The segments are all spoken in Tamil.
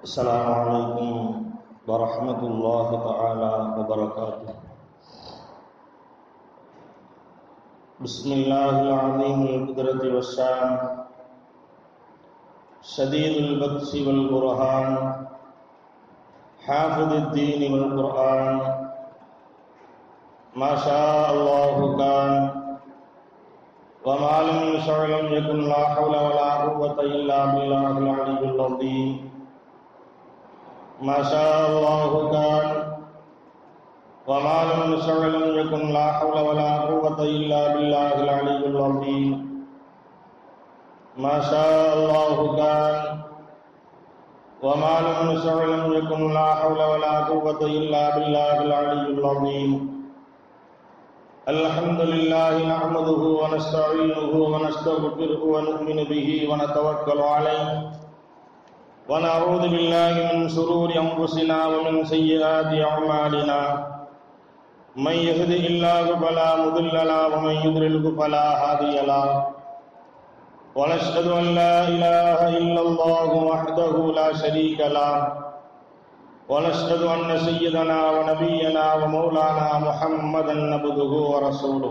السلام عليكم ورحمة الله تعالى وبركاته بسم الله العظيم القدرة والشان شديد البطش والبرهان حافظ الدين والقرآن ما شاء الله كان وما لم يشع لم يكن لا حول ولا قوة إلا بالله العلي العظيم ما شاء الله كان وما لم يشع لم يكن لا حول ولا قوة إلا بالله العلي العظيم ما شاء الله كان وما لم يشع لم يكن لا حول ولا قوة إلا بالله العلي العظيم الحمد لله نحمده ونستعينه ونستغفره ونؤمن به ونتوكل عليه ونعوذ بالله من شرور أنفسنا ومن سيئات أعمالنا من يهد الله فلا مضل له ومن يضلله فلا هادي له ونشهد أن لا إله إلا الله وحده لا شريك له ونشهد أن سيدنا ونبينا ومولانا محمدا عبده ورسوله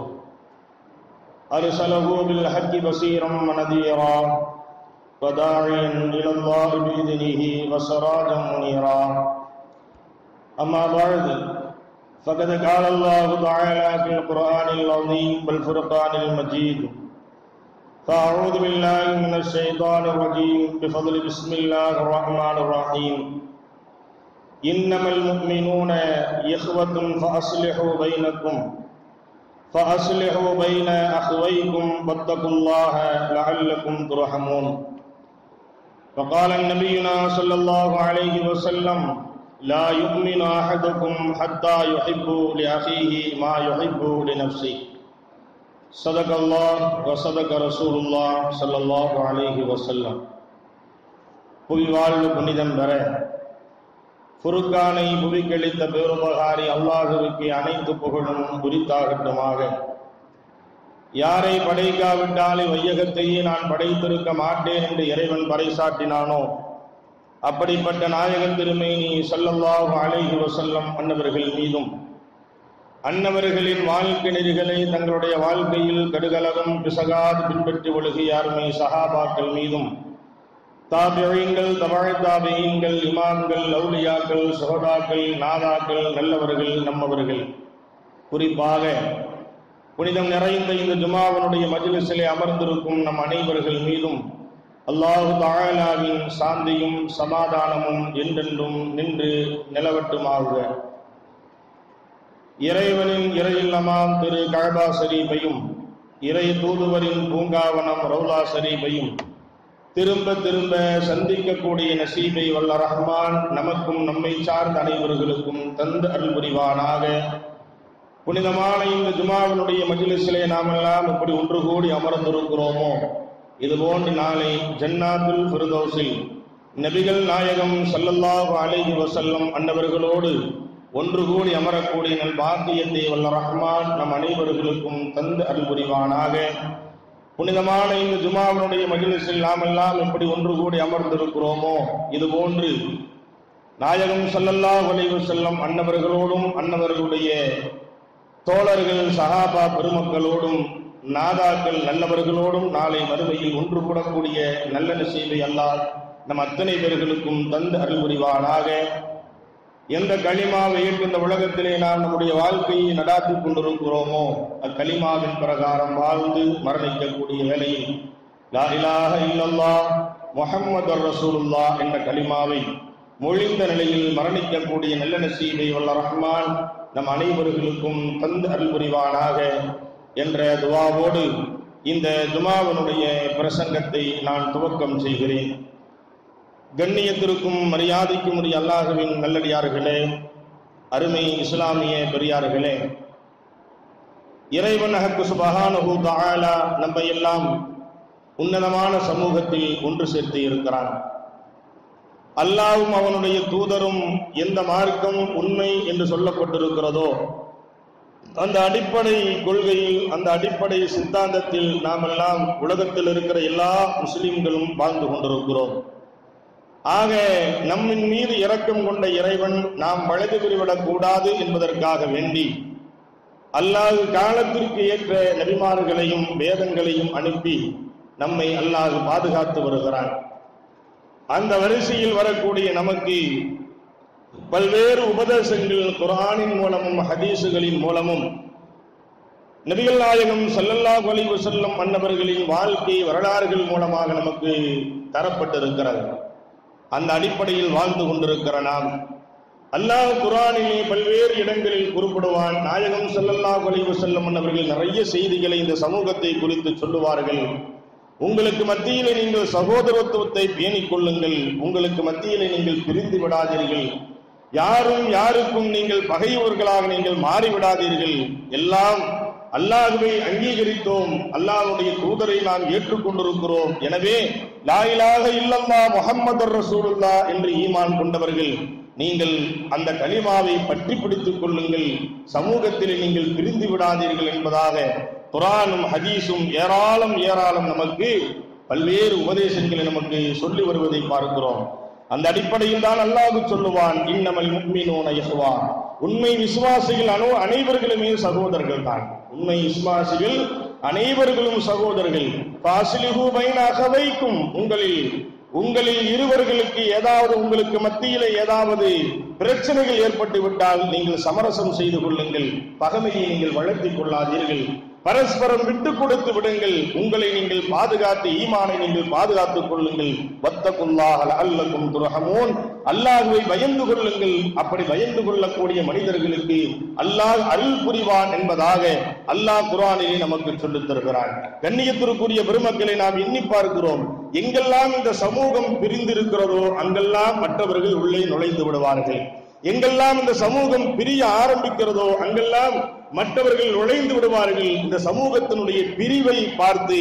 أرسله بالحق بصيرا ونذيرا وداعيا إلى الله بإذنه وسراجا منيرا أما بعد فقد قال الله تعالى في القرآن العظيم والفرقان المجيد فأعوذ بالله من الشيطان الرجيم بفضل بسم الله الرحمن الرحيم إنما المؤمنون إخوة فأصلحوا بينكم فأصلحوا بين أخويكم واتقوا الله لعلكم ترحمون وقال النبينا صلى الله عليه وسلم لا يؤمن أحدكم حتى يحب لأخيه ما يحب لنفسه صدق الله وصدق رسول الله صلى الله عليه وسلم புவிவாழ்வு புனிதம் பெற ஃபுருக்கானை புவிக்கழித்த பேருபகாரி அல்லாஹுவுக்கு அனைத்து புகழும் குறித்தாகட்டுமாக யாரை படைக்காவிட்டால் வையகத்தையே நான் படைத்திருக்க மாட்டேன் என்று இறைவன் பறைசாட்டினானோ அப்படிப்பட்ட நாயகன் திருமேனி சல்லல்லாஹு அலைஹி வசல்லம் அன்னவர்கள் மீதும் அன்னவர்களின் வாழ்க்கை நெறிகளை தங்களுடைய வாழ்க்கையில் கடுகலகம் பிசகாது பின்பற்றி ஒழுகிய அருமை சஹாபாக்கள் மீதும் தாபியங்கள் தமிழ் தாபியங்கள் இமாம்கள் லவுலியாக்கள் சுகதாக்கள் நாதாக்கள் நல்லவர்கள் நம்மவர்கள் குறிப்பாக புனிதம் நிறைந்த இந்த ஜுமாவனுடைய மஜிலிசிலே அமர்ந்திருக்கும் நம் அனைவர்கள் மீதும் அல்லாஹு தாலாவின் சாந்தியும் சமாதானமும் என்றென்றும் நின்று நிலவட்டுமாக இறைவனின் இறையில்லமாம் திரு கழபா ஷரீஃபையும் இறை தூதுவரின் பூங்காவனம் ரவுலா ஷரீஃபையும் திரும்ப திரும்ப சந்திக்கக்கூடிய நசீபை வல்ல ரஹ்மான் நமக்கும் நம்மை சார்ந்த அனைவர்களுக்கும் தந்து அருள் புரிவானாக புனிதமான இந்த ஜுமாவினுடைய மஜிலிசிலே நாமெல்லாம் இப்படி ஒன்று கூடி அமர்ந்திருக்கிறோமோ இது போன்று நாளை ஜன்னாத்துல் ஃபிர்தௌஸில் நபிகள் நாயகம் சல்லல்லாஹு அலைஹி வசல்லம் அன்னவர்களோடு ஒன்று கூடி அமரக்கூடிய நல் பாக்கியத்தை வல்ல ரஹ்மான் நம் அனைவர்களுக்கும் தந்து அருள் புரிவானாக புனிதமான இந்த ஜுமாவினுடைய மகிழ்ச்சியில் நாமெல்லாம் எப்படி ஒன்று கூடி அமர்ந்திருக்கிறோமோ இது போன்று நாயகம் சல்லல்லாஹு அலைஹி செல்லம் அன்னவர்களோடும் அன்னவர்களுடைய தோழர்கள் சஹாபா பெருமக்களோடும் நாதாக்கள் நல்லவர்களோடும் நாளை மறுமையில் ஒன்று கூடக்கூடிய நல்ல நிசைவை அல்லாஹ் நம் அத்தனை பேர்களுக்கும் தந்து அருள் புரிவானாக எந்த களிமாவை ஏற்று இந்த உலகத்திலே நாம் நம்முடைய வாழ்க்கையை நடாத்தி கொண்டிருக்கிறோமோ அக்களிமாவின் பிரகாரம் வாழ்ந்து மரணிக்கக்கூடிய வேளையில் லாஹிலாக இல்லல்லா முகம்மது ரசூலுல்லா என்ற களிமாவை மொழிந்த நிலையில் மரணிக்கக்கூடிய நல்ல நசீபை வல்ல ரஹ்மான் நம் அனைவர்களுக்கும் தந்து அருள் புரிவானாக என்ற துவாவோடு இந்த துமாவனுடைய பிரசங்கத்தை நான் துவக்கம் செய்கிறேன் கண்ணியத்திற்கும் மரியாதைக்கும் உரிய அல்லாஹுவின் நல்லடியார்களே அருமை இஸ்லாமிய பெரியார்களே இறைவன் அஹக்கு சுபஹானஹு தஆலா நம்ம எல்லாம் உன்னதமான சமூகத்தில் ஒன்று சேர்த்து இருக்கிறான் அல்லாவும் அவனுடைய தூதரும் எந்த மார்க்கம் உண்மை என்று சொல்லப்பட்டிருக்கிறதோ அந்த அடிப்படை கொள்கையில் அந்த அடிப்படை சித்தாந்தத்தில் நாம் எல்லாம் உலகத்தில் இருக்கிற எல்லா முஸ்லிம்களும் வாழ்ந்து கொண்டிருக்கிறோம் ஆக நம்மின் மீது இரக்கம் கொண்ட இறைவன் நாம் வலது விரிவிடக் கூடாது என்பதற்காக வேண்டி அல்லாஹ் காலத்திற்கு ஏற்ற நபிமார்களையும் வேதங்களையும் அனுப்பி நம்மை அல்லாஹ் பாதுகாத்து வருகிறான் அந்த வரிசையில் வரக்கூடிய நமக்கு பல்வேறு உபதேசங்கள் குரானின் மூலமும் ஹதீசுகளின் மூலமும் நபிகள் நாயகம் ஸல்லல்லாஹு அலைஹி வஸல்லம் மன்னவர்களின் வாழ்க்கை வரலாறுகள் மூலமாக நமக்கு தரப்பட்டிருக்கிறது அந்த அடிப்படையில் வாழ்ந்து கொண்டிருக்கிற நாம் அல்லாஹ் குரானிலே பல்வேறு இடங்களில் குறிப்பிடுவான் நாயகம் ஸல்லல்லாஹு அலைஹி வஸல்லம் மன்னவர்கள் நிறைய செய்திகளை இந்த சமூகத்தை குறித்து சொல்லுவார்கள் உங்களுக்கு மத்தியிலே நீங்கள் சகோதரத்துவத்தை பேணிக் கொள்ளுங்கள் உங்களுக்கு மத்தியிலே நீங்கள் பிரிந்து விடாதீர்கள் யாரும் யாருக்கும் நீங்கள் பகைவர்களாக நீங்கள் மாறிவிடாதீர்கள் எல்லாம் அல்லாஹுவை அங்கீகரித்தோம் அல்லாஹ்வுடைய தூதரை நாம் ஏற்றுக்கொண்டிருக்கிறோம் எனவே லா இலாஹ இல்லல்லா முஹம்மது ரசூலுல்லா என்று ஈமான் கொண்டவர்கள் நீங்கள் அந்த கலிமாவை பற்றி பிடித்துக் கொள்ளுங்கள் சமூகத்தில் நீங்கள் பிரிந்து விடாதீர்கள் என்பதாக குரானும் ஹதீஸும் ஏராளம் ஏராளம் நமக்கு பல்வேறு உபதேசங்களை நமக்கு சொல்லி வருவதை பார்க்கிறோம் அந்த அடிப்படையில் தான் அல்லாஹ் சொல்லுவான் இன்னமல் முக்மினூன யஹ்வா உண்மை விசுவாசிகள் அனு அனைவர்களுமே சகோதரர்கள் தான் உண்மை விசுவாசிகள் அனைவர்களும் சகோதரர்கள் பாசிலிஹு பைன அகவைக்கும் உங்களில் உங்களில் இருவர்களுக்கு ஏதாவது உங்களுக்கு மத்தியிலே ஏதாவது பிரச்சனைகள் ஏற்பட்டு விட்டால் நீங்கள் சமரசம் செய்து கொள்ளுங்கள் பகமையை நீங்கள் வளர்த்திக் கொள்ளாதீர்கள் பரஸ்பரம் விட்டு கொடுத்து விடுங்கள் உங்களை நீங்கள் பாதுகாத்து ஈமானை நீங்கள் பாதுகாத்துக் கொள்ளுங்கள் வத்தகுல்லாஹ் அல்லக்கும் துரஹமூன் அல்லாஹ்வை பயந்து கொள்ளுங்கள் அப்படி பயந்து கொள்ளக்கூடிய மனிதர்களுக்கு அல்லாஹ் அருள் புரிவான் என்பதாக அல்லாஹ் குர்ஆனிலே நமக்கு சொல்லித் தருகிறான் கண்ணியத்திற்குரிய பெருமக்களை நாம் எண்ணி பார்க்கிறோம் எங்கெல்லாம் இந்த சமூகம் பிரிந்திருக்கிறதோ அங்கெல்லாம் மற்றவர்கள் உள்ளே நுழைந்து விடுவார்கள் எங்கெல்லாம் இந்த சமூகம் பிரிய ஆரம்பிக்கிறதோ அங்கெல்லாம் மற்றவர்கள் நுழைந்து விடுவார்கள் இந்த சமூகத்தினுடைய பிரிவை பார்த்து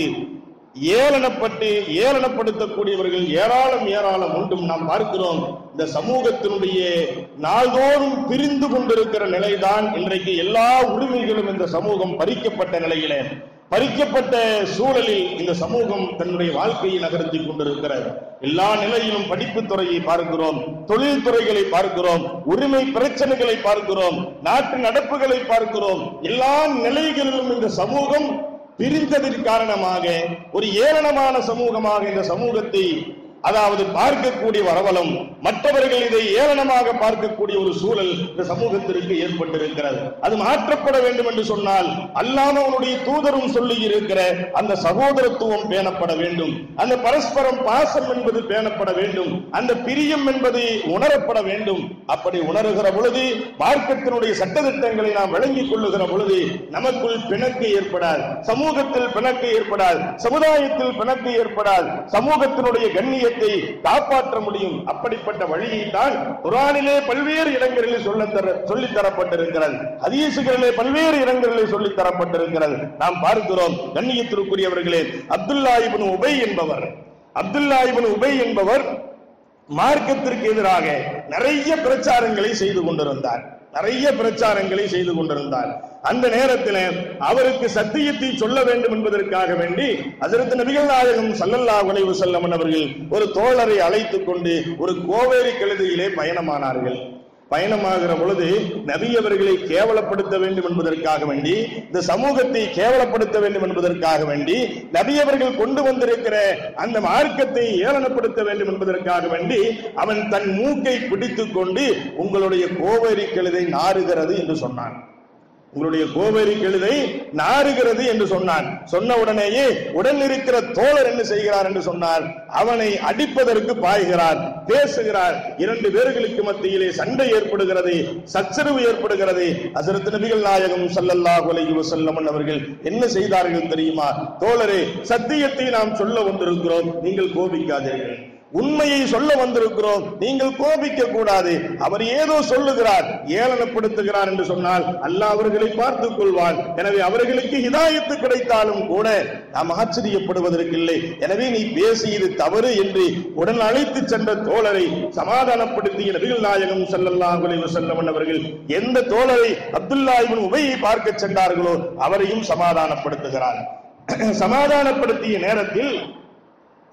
ஏளனப்பட்டு ஏளனப்படுத்தக்கூடியவர்கள் ஏராளம் ஏராளம் உண்டும் நாம் பார்க்கிறோம் இந்த சமூகத்தினுடைய நாள்தோறும் பிரிந்து கொண்டிருக்கிற நிலைதான் இன்றைக்கு எல்லா உரிமைகளும் இந்த சமூகம் பறிக்கப்பட்ட நிலையிலே பறிக்கப்பட்ட சூழலில் இந்த சமூகம் தன்னுடைய வாழ்க்கையை நகர்த்தி கொண்டிருக்கிறது எல்லா நிலையிலும் படிப்பு துறையை பார்க்கிறோம் தொழில் துறைகளை பார்க்கிறோம் உரிமை பிரச்சனைகளை பார்க்கிறோம் நாட்டு நடப்புகளை பார்க்கிறோம் எல்லா நிலைகளிலும் இந்த சமூகம் பிரிந்ததன் காரணமாக ஒரு ஏளனமான சமூகமாக இந்த சமூகத்தை அதாவது பார்க்கக்கூடிய வரவலம் மற்றவர்கள் இதை ஏளனமாக பார்க்கக்கூடிய ஒரு சூழல் இந்த சமூகத்திற்கு ஏற்பட்டிருக்கிறது அது மாற்றப்பட வேண்டும் என்று சொன்னால் அல்லாமவனுடைய தூதரும் சொல்லி இருக்கிற அந்த சகோதரத்துவம் பேணப்பட வேண்டும் அந்த பரஸ்பரம் பாசம் என்பது பேணப்பட வேண்டும் அந்த பிரியம் என்பது உணரப்பட வேண்டும் அப்படி உணர்கிற பொழுது மார்க்கத்தினுடைய சட்டத்திட்டங்களை நாம் விளங்கிக் கொள்ளுகிற பொழுது நமக்குள் பிணக்கு ஏற்படாது சமூகத்தில் பிணக்கு ஏற்படாது சமுதாயத்தில் பிணக்கு ஏற்படாது சமூகத்தினுடைய கண்ணியத்தை காப்பாற்ற முடியும் அப்படிப்பட்ட வழியை தான் குரானிலே பல்வேறு இடங்களில் சொல்ல தர சொல்லி தரப்பட்டிருக்கிறது ஹதீசுகளிலே பல்வேறு இடங்களிலே சொல்லி தரப்பட்டிருக்கிறது நாம் பார்க்கிறோம் கண்ணியத்திற்குரியவர்களே அப்துல்லா இப்னு உபை என்பவர் அப்துல்லா இப்னு உபை என்பவர் மார்க்கத்திற்கு எதிராக நிறைய பிரச்சாரங்களை செய்து கொண்டிருந்தார் நிறைய பிரச்சாரங்களை செய்து கொண்டிருந்தார் அந்த நேரத்தில் அவருக்கு சத்தியத்தை சொல்ல வேண்டும் என்பதற்காக வேண்டி அதற்கு நபிகள் நாயகம் சல்லல்லாஹு அலைஹி வஸல்லம் அவர்கள் ஒரு தோழரை அழைத்துக் கொண்டு ஒரு கோவேரி கழுதையிலே பயணமானார்கள் பயணமாகிற பொழுது நபி அவர்களை கேவலப்படுத்த வேண்டும் என்பதற்காக வேண்டி இந்த சமூகத்தை கேவலப்படுத்த வேண்டும் என்பதற்காக வேண்டி நபி அவர்கள் கொண்டு வந்திருக்கிற அந்த மார்க்கத்தை ஏளனப்படுத்த வேண்டும் என்பதற்காக வேண்டி அவன் தன் மூக்கை பிடித்துக் கொண்டு உங்களுடைய கோவேரி கழுதை நாறுகிறது என்று சொன்னான் உங்களுடைய கோவேரி கழுதை நாறுகிறது என்று சொன்னான் சொன்ன உடனேயே உடன் இருக்கிற தோழர் என்ன செய்கிறார் என்று சொன்னார் அவனை அடிப்பதற்கு பாய்கிறார் பேசுகிறார் இரண்டு பேர்களுக்கு மத்தியிலே சண்டை ஏற்படுகிறது சச்சரவு ஏற்படுகிறது ஹசரத் நபிகள் நாயகம் ஸல்லல்லாஹு அலைஹி வஸல்லம் அவர்கள் என்ன செய்தார்கள் தெரியுமா தோழரே சத்தியத்தை நாம் சொல்ல வந்திருக்கிறோம் நீங்கள் கோபிக்காதீர்கள் உண்மையை சொல்ல வந்திருக்கிறோம் நீங்கள் கோபிக்க கூடாது அவர் ஏதோ சொல்லுகிறார் ஏளனப்படுத்துகிறார் என்று சொன்னால் அல்லாஹ் அவர்களை பார்த்துக் கொள்வான் எனவே அவர்களுக்கு ஹிதாயத்து கிடைத்தாலும் கூட நாம் ஆச்சரியப்படுவதற்கில்லை எனவே நீ பேசியது தவறு என்று உடன் அழைத்து சென்ற தோழரை சமாதானப்படுத்திய நபிகள் நாயகம் ஸல்லல்லாஹு அலைஹி வஸல்லம் அவர்கள் எந்த தோழரை அப்துல்லா இப்னு உபையை பார்க்க சென்றார்களோ அவரையும் சமாதானப்படுத்துகிறார் சமாதானப்படுத்திய நேரத்தில்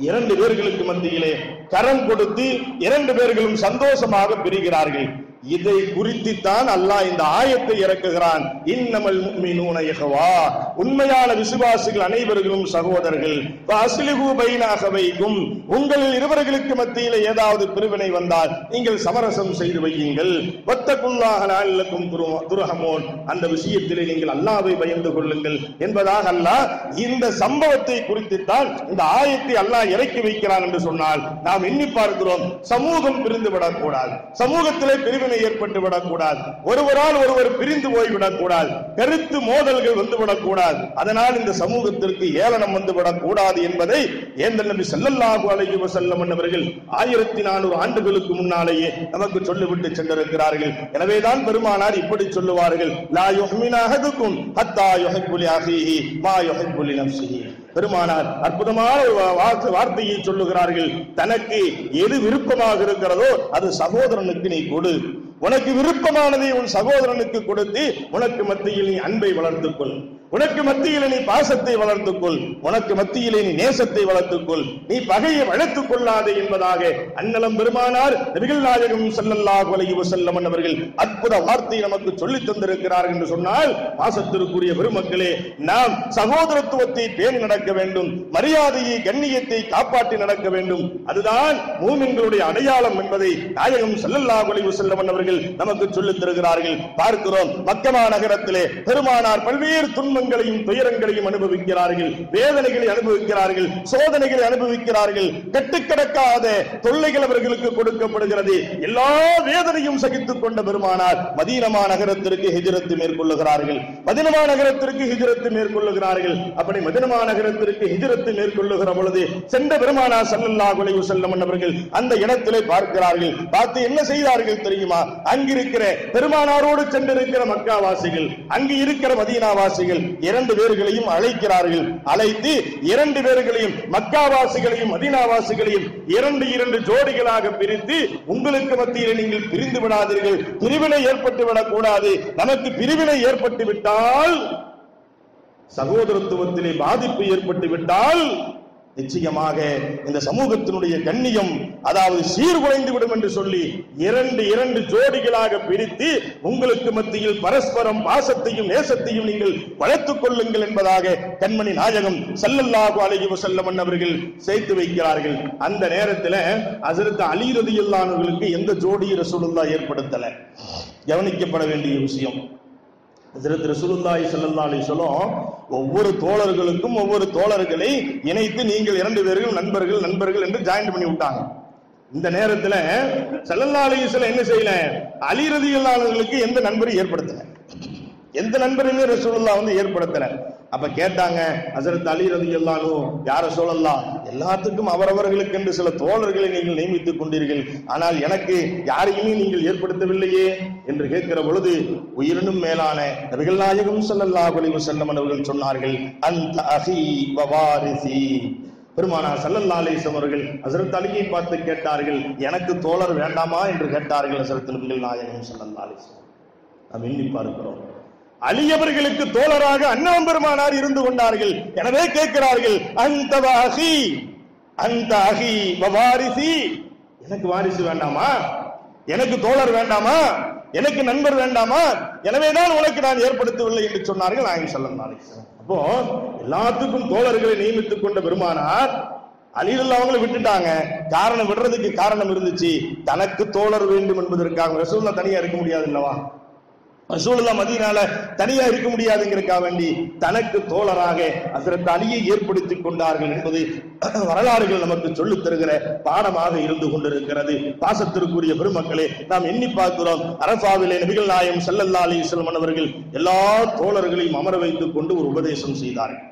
இரண்டு பேர்களுக்கு மத்தியிலே கரம் கொடுத்து இரண்டு பேர்களும் சந்தோஷமாக பிரிகிறார்கள் இதை குறித்துத்தான் அல்லாஹ் இந்த ஆயத்தை இறக்குகிறான் இன்னமல் முஃமினூன இஹ்வா உண்மையான விசுவாசிகள் அனைவர்களும் சகோதரர்கள் அஸ்லிஹு பைனாக வைக்கும் உங்கள் இருவர்களுக்கு மத்தியில் ஏதாவது பிரிவினை வந்தால் நீங்கள் சமரசம் செய்து வையுங்கள் வத்தகுல்லாஹ லஅல்லக்கும் துரஹமோன் அந்த விஷயத்திலே நீங்கள் அல்லாஹ்வை பயந்து கொள்ளுங்கள் என்பதாக அல்லாஹ் இந்த சம்பவத்தை குறித்துத்தான் இந்த ஆயத்தை அல்லாஹ் இறக்கி வைக்கிறான் என்று சொன்னால் நாம் எண்ணி பார்க்கிறோம் சமூகம் பிரிந்து விடக்கூடாது சமூகத்திலே பிரிவினை ஏற்பட்டு விடக்கூடாது ஒருவரால் ஒருவர் பிரிந்து போய்விடக் கூடாது கருத்து மோதல்கள் வந்து விடக்கூடாது அதனால் இந்த சமூகத்திற்கு ஏளனம் வந்து விடக்கூடாது என்பதை ஏந்த நபி ஸல்லல்லாஹு அலைஹி வஸல்லம் அவர்கள் ஆயிரத்தி நானூறு ஆண்டுகளுக்கு முன்னாலேயே நமக்கு சொல்லிவிட்டு சென்றிருக்கிறார்கள் எனவேதான் பெருமானார் இப்படி சொல்லுவார்கள் லா யுஹ்மின அஹதுக்கும் ஹத்தா யுஹிப்பு லி அஹீஹி மா யுஹிப்பு லி நஃப்ஸிஹி பெருமானார் அற்புதமான ஒரு வார்த்தை- வார்த்தையை சொல்லுகிறார்கள் தனக்கு எது விருப்பமாக இருக்கிறதோ அது சகோதரனுக்கு நீ கொடு உனக்கு விருப்பமானதை உன் சகோதரனுக்கு கொடுத்து உனக்கு மத்தியில் நீ அன்பை வளர்த்துக்கொள் உனக்கு மத்தியில் நீ பாசத்தை வளர்த்துக்கொள் உனக்கு மத்தியிலே நீ நேசத்தை வளர்த்துக்கொள் நீ பகையை வளர்த்துக் கொள்ளாதே என்பதாக அன்னலம் பெருமானார் நபிகள் நாயகம் ஸல்லல்லாஹு அலைஹி வஸல்லம் அவர்கள் அற்புத வார்த்தை நமக்கு சொல்லித் தந்திருக்கிறார்கள் என்று சொன்னால் பாசத்திற்குரிய பெருமக்களே நாம் சகோதரத்துவத்தை பேணி நடக்க வேண்டும் மரியாதையை கண்ணியத்தை காப்பாற்றி நடக்க வேண்டும் அதுதான் மூமின்களுடைய அடையாளம் என்பதை நாயகம் ஸல்லல்லாஹு அலைஹி வஸல்லம் அவர்கள் நமக்கு சொல்லித் தருகிறார்கள் பார்க்கிறோம் மக்கமா நகரத்திலே பெருமானார் பல்வேறு துன்பங்களையும் துயரங்களையும் அனுபவிக்கிறார்கள் வேதனைகளை அனுபவிக்கிறார்கள் சோதனைகளை அனுபவிக்கிறார்கள் கட்டுக்கடக்காத தொல்லைகள் அவர்களுக்கு கொடுக்கப்படுகிறது எல்லா வேதனையும் சகித்துக் கொண்ட பெருமானார் மதீனமா நகரத்திற்கு ஹிஜரத்து மேற்கொள்ளுகிறார்கள் மதினமா நகரத்திற்கு ஹிஜரத்து மேற்கொள்ளுகிறார்கள் அப்படி மதினமா நகரத்திற்கு ஹிஜரத்து மேற்கொள்ளுகிற பொழுது சென்ற பெருமானார் ஸல்லல்லாஹு அலைஹி வஸல்லம் அவர்கள் அந்த இடத்திலே பார்க்கிறார்கள் பார்த்து என்ன செய்தார்கள் தெரியுமா அங்கிருக்கிற பெருமானாரோடு சென்றிருக்கிற மக்காவாசிகள் அங்கு இருக்கிற மதீனாவாசிகள் இரண்டு பேர்களையும் அழைக்கிறார்கள் அழைத்து இரண்டு பேர்களையும் மக்காவாசிகளையும் மதீனாவாசிகளையும் இரண்டு இரண்டு ஜோடிகளாக பிரித்து உங்களுக்கு மத்தியில் நீங்கள் பிரிந்து விடாதீர்கள் பிரிவினை ஏற்பட்டு விடக்கூடாது நமக்கு பிரிவினை ஏற்பட்டு விட்டால் சகோதரத்துவத்திலே பாதிப்பு ஏற்பட்டு விட்டால் நிச்சயமாக இந்த சமூகத்தினுடைய கண்ணியம் அதாவது சீர்குலைந்து விடும் என்று சொல்லி இரண்டு இரண்டு ஜோடிகளாக பிரித்து உங்களுக்கு மத்தியில் பரஸ்பரம் பாசத்தையும் நேசத்தையும் நீங்கள் வளர்த்துக் கொள்ளுங்கள் என்பதாக கண்மணி நாயகம் ஸல்லல்லாஹு அலைஹி வஸல்லம் அவர்கள் சேர்த்து வைக்கிறார்கள் அந்த நேரத்தில் ஹஜ்ரத் அலி ரலியல்லாஹு அன்ஹுவுக்கு எந்த ஜோடி ரசூலுல்லாஹ் ஏற்படுத்தல கவனிக்கப்பட வேண்டிய விஷயம் ஹஜ்ரத் ரசூலுல்லாஹி ஸல்லல்லாஹு அலைஹி வஸல்லம் ஒவ்வொரு தோழர்களுக்கும் ஒவ்வொரு தோழர்களை இணைத்து நீங்கள் இரண்டு பேரும் நண்பர்கள் நண்பர்கள் என்று ஜாயின் பண்ணி விட்டாங்க இந்த நேரத்துல ஸல்லல்லாஹு அலைஹி வஸல்லம் என்ன செய்யல அலி ரலியல்லாஹு அன்ஹுவுக்கு எந்த நண்பரையும் ஏற்படுத்தல எந்த நண்பரையுமே ரசூலுல்லாஹ் வந்து ஏற்படுத்தல அப்ப கேட்டாங்க ஹஜரத் அலி ரலியல்லாஹு யார சொல்லலாம் எல்லாத்துக்கும் அவரவர்களுக்கு என்று சில தோழர்களை நீங்கள் நியமித்துக் கொண்டீர்கள் ஆனால் எனக்கு யாரையுமே நீங்கள் ஏற்படுத்தவில்லையே என்று கேட்கிற பொழுது உயிரினும் மேலான நபிகள் நாயகம் ஸல்லல்லாஹு அலைஹி வஸல்லம் அவர்கள் சொன்னார்கள் அந்த அஹி வவாரிசி பெருமானார் ஸல்லல்லாஹு அலைஹி வஸல்லம் அவர்கள் ஹஜரத் அலியை பார்த்து கேட்டார்கள் எனக்கு தோழர் வேண்டாமா என்று கேட்டார்கள் ஹஜரத் நபிகள் நாயகம் ஸல்லல்லாஹு அலைஹி வஸல்லம் நாம் எண்ணி பார்க்கிறோம் அலி அவர்களுக்கு தோழராக அண்ணாம் பெருமானார் இருந்து கொண்டார்கள் எனவே கேட்கிறார்கள் அந்த அகி அந்த அகி வாரிசி எனக்கு வாரிசு வேண்டாமா எனக்கு தோழர் வேண்டாமா எனக்கு நண்பர் வேண்டாமா எனவேதான் உனக்கு நான் ஏற்படுத்தவில்லை என்று சொன்னார்கள் நாயகம் ஸல்லல்லாஹு அலைஹி வஸல்லம் அப்போ எல்லாத்துக்கும் தோழர்களை நியமித்துக் கொண்ட பெருமானார் அலிலுல்லா அவங்களை விட்டுட்டாங்க காரணம் விடுறதுக்கு காரணம் இருந்துச்சு தனக்கு தோழர் வேண்டும் என்பதற்காக ரசூல்லா தனியா இருக்க முடியாது அல்லவா ரசூலுல்லாஹ் மதீனால தனியா இருக்க முடியாதுங்கிறதுக்காக வேண்டி தனக்கு தோழராக ஹஸ்ரத் அலியை ஏற்படுத்திக் கொண்டார்கள் என்பது வரலாறுகள் நமக்கு சொல்லித் தருகிற பாடமாக இருந்து கொண்டிருக்கிறது பாசத்திற்குரிய பெருமக்களே நாம் எண்ணி பார்க்கிறோம் அரபாவிலே நபிகள் நாயம் ஸல்லல்லாஹு அலைஹி வஸல்லம் அவர்கள் எல்லா தோழர்களையும் அமர வைத்துக் கொண்டு ஒரு உபதேசம் செய்தார்கள்